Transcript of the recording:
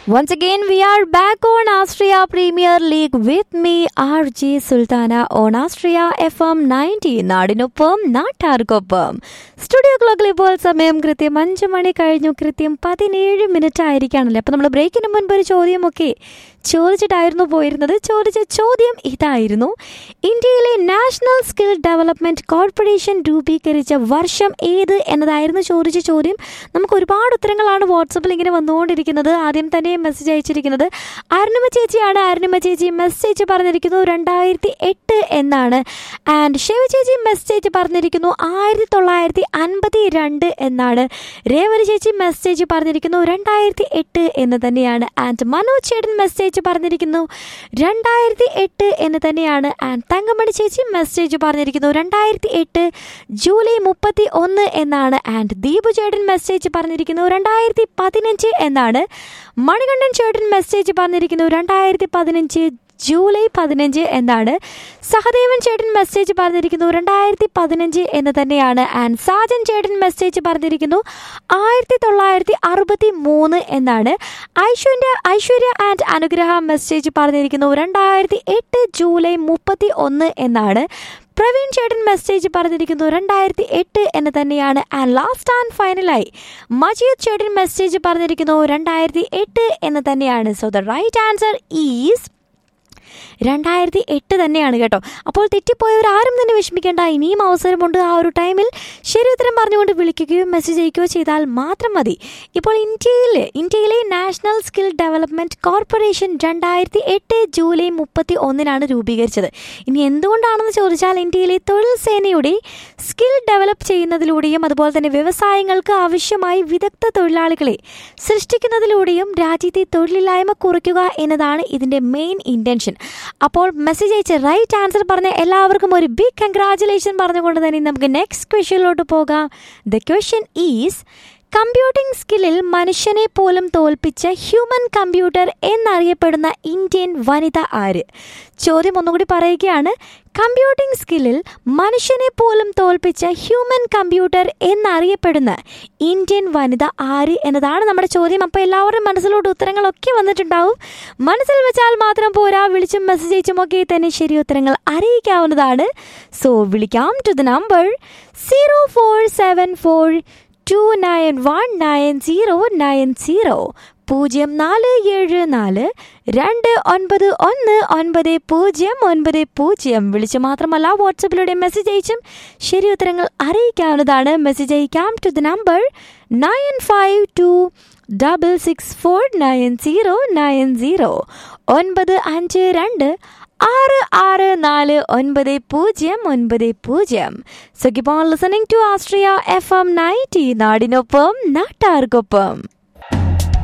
Once again, we are back on Austria Premier League with me, RJ Sultana on Austria FM 90 നാടിനൊപ്പം നാട്ടാർക്കൊപ്പം studio ക്ലോക്കിൽ ഇപ്പോൾ സമയം കൃത്യം അഞ്ച് മണി കഴിഞ്ഞു കൃത്യം പതിനേഴ് മിനിറ്റ് ആയിരിക്കാണല്ലേ അപ്പോൾ നമ്മൾ ബ്രേക്കിന് മുൻപ് ഒരു ചോദ്യമൊക്കെ ചോദിച്ചിട്ടായിരുന്നു പോയിരുന്നത് ചോദിച്ച ചോദ്യം ഇതായിരുന്നു ഇന്ത്യയിലെ നാഷണൽ സ്കിൽ ഡെവലപ്മെന്റ് കോർപ്പറേഷൻ രൂപീകരിച്ച വർഷം ഏത് എന്നതായിരുന്നു ചോദിച്ച ചോദ്യം നമുക്ക് ഒരുപാട് ഉത്തരങ്ങളാണ് വാട്സപ്പിൽ ഇങ്ങനെ വന്നുകൊണ്ടിരിക്കുന്നത് ആദ്യം തന്നെ മെസ്സേജ് അയച്ചിരിക്കുന്നത് അരുണിമ ചേച്ചിയാണ് അരുണിമ ചേച്ചി മെസ്സേജ് പറഞ്ഞിരിക്കുന്നു രണ്ടായിരത്തി എട്ട് എന്നാണ് ആൻഡ് ശിവ ചേച്ചി മെസ്സേജ് പറഞ്ഞിരിക്കുന്നു ആയിരത്തി തൊള്ളായിരത്തി അൻപത്തി രണ്ട് എന്നാണ് രേവതി ചേച്ചി മെസ്സേജ് പറഞ്ഞിരിക്കുന്നു രണ്ടായിരത്തി എട്ട് എന്ന് തന്നെയാണ് ആൻഡ് മനോജ് ചേട്ടൻ മെസ്സേജ് പറഞ്ഞിരിക്കുന്നു രണ്ടായിരത്തി എട്ട് എന്ന് തന്നെയാണ് ആൻഡ് തങ്കമണി ചേച്ചി മെസ്സേജ് പറഞ്ഞിരിക്കുന്നു രണ്ടായിരത്തി എട്ട് ജൂലൈ മുപ്പത്തി ഒന്ന് എന്നാണ് ആൻഡ് ദീപു ചേട്ടൻ മെസ്സേജ് പറഞ്ഞിരിക്കുന്നു രണ്ടായിരത്തി പതിനഞ്ച് എന്നാണ് മണികണ്ഠൻ ചേട്ടൻ മെസ്സേജ് പറഞ്ഞിരിക്കുന്നു രണ്ടായിരത്തി പതിനഞ്ച് ജൂലൈ പതിനഞ്ച് എന്നാണ് സഹദേവൻ ചേട്ടൻ മെസ്സേജ് പറഞ്ഞിരിക്കുന്നു രണ്ടായിരത്തി പതിനഞ്ച് എന്ന് തന്നെയാണ് ആൻഡ് സാജൻ ചേട്ടൻ മെസ്സേജ് പറഞ്ഞിരിക്കുന്നു ആയിരത്തി തൊള്ളായിരത്തി അറുപത്തി മൂന്ന് എന്നാണ് ഐശ്വര്യ ഐശ്വര്യ ആൻഡ് അനുഗ്രഹ മെസ്സേജ് പറഞ്ഞിരിക്കുന്നു രണ്ടായിരത്തി എട്ട് ജൂലൈ മുപ്പത്തി ഒന്ന് എന്നാണ് പ്രവീൺ ചേട്ടൻ മെസ്സേജ് പറഞ്ഞിരിക്കുന്നു രണ്ടായിരത്തി എട്ട് എന്ന് തന്നെയാണ് ആൻഡ് ലാസ്റ്റ് ആൻഡ് ഫൈനലായി മജീദ് ചേട്ടൻ മെസ്സേജ് പറഞ്ഞിരിക്കുന്നു രണ്ടായിരത്തി എട്ട് എന്ന് തന്നെയാണ് so the right answer is രണ്ടായിരത്തി എട്ട് തന്നെയാണ് കേട്ടോ അപ്പോൾ തെറ്റിപ്പോയവർ ആരും തന്നെ വിഷമിക്കേണ്ട ഇനിയും അവസരമുണ്ട് ആ ഒരു ടൈമിൽ ശരി ഉത്തരം പറഞ്ഞുകൊണ്ട് വിളിക്കുകയോ മെസ്സേജ് അയക്കുകയോ ചെയ്താൽ മാത്രം മതി ഇപ്പോൾ ഇന്ത്യയിൽ ഇന്ത്യയിലെ നാഷണൽ സ്കിൽ ഡെവലപ്മെൻറ്റ് കോർപ്പറേഷൻ രണ്ടായിരത്തി എട്ട് ജൂലൈ മുപ്പത്തി ഒന്നിനാണ് രൂപീകരിച്ചത് ഇനി എന്തുകൊണ്ടാണെന്ന് ചോദിച്ചാൽ ഇന്ത്യയിലെ തൊഴിൽ സേനയുടെ സ്കിൽ ഡെവലപ്പ് ചെയ്യുന്നതിലൂടെയും അതുപോലെ തന്നെ വ്യവസായങ്ങൾക്ക് ആവശ്യമായി വിദഗ്ധ തൊഴിലാളികളെ സൃഷ്ടിക്കുന്നതിലൂടെയും രാജ്യത്തെ തൊഴിലില്ലായ്മ കുറയ്ക്കുക എന്നതാണ് ഇതിൻ്റെ മെയിൻ ഇൻറ്റൻഷൻ അപ്പോൾ മെസ്സേജ് അയച്ച് റൈറ്റ് ആൻസർ പറഞ്ഞ എല്ലാവർക്കും ഒരു ബിഗ് കൺഗ്രാറ്റുലേഷൻ പറഞ്ഞുകൊണ്ട് തന്നെ നമുക്ക് നെക്സ്റ്റ് ക്വസ്റ്റ്യനിലോട്ട് പോകാം ദ ക്വസ്റ്റ്യൻ ഈസ് കമ്പ്യൂട്ടിംഗ് സ്കില്ലിൽ മനുഷ്യനെ പോലും തോൽപ്പിച്ച ഹ്യൂമൻ കമ്പ്യൂട്ടർ എന്നറിയപ്പെടുന്ന ഇന്ത്യൻ വനിത ആര് ചോദ്യം ഒന്നുകൂടി പറയുകയാണ് കമ്പ്യൂട്ടിംഗ് സ്കില്ലിൽ മനുഷ്യനെ പോലും തോൽപ്പിച്ച ഹ്യൂമൻ കമ്പ്യൂട്ടർ എന്നറിയപ്പെടുന്ന ഇന്ത്യൻ വനിത ആര് എന്നതാണ് നമ്മുടെ ചോദ്യം അപ്പോൾ എല്ലാവരുടെയും മനസ്സിലോട്ട് ഉത്തരങ്ങളൊക്കെ വന്നിട്ടുണ്ടാവും മനസ്സിൽ വെച്ചാൽ മാത്രം പോരാ വിളിച്ചും മെസ്സേജ് അയച്ചും ഒക്കെ തന്നെ ശരി ഉത്തരങ്ങൾ അറിയിക്കാവുന്നതാണ് സോ വിളിക്കാം to the number zero four seven four two nine one nine zero nine zero പൂജ്യം നാല് ഏഴ് നാല് രണ്ട് ഒൻപത് ഒന്ന് ഒൻപത് പൂജ്യം ഒൻപത് പൂജ്യം വിളിച്ച് മാത്രമല്ല വാട്സപ്പിലൂടെ മെസ്സേജ് അയച്ചും ശരി ഉത്തരങ്ങൾ അറിയിക്കാവുന്നതാണ് മെസ്സേജ് അയക്കാം to the number nine five two double six four nine zero nine zero ഒൻപത് അഞ്ച് രണ്ട് ആറ് ആറ് നാല് ഒൻപത് പൂജ്യം ഒൻപത് പൂജ്യം so keep on listening to Astria F M ninety നാടിനൊപ്പം നാട്ടാർക്കൊപ്പം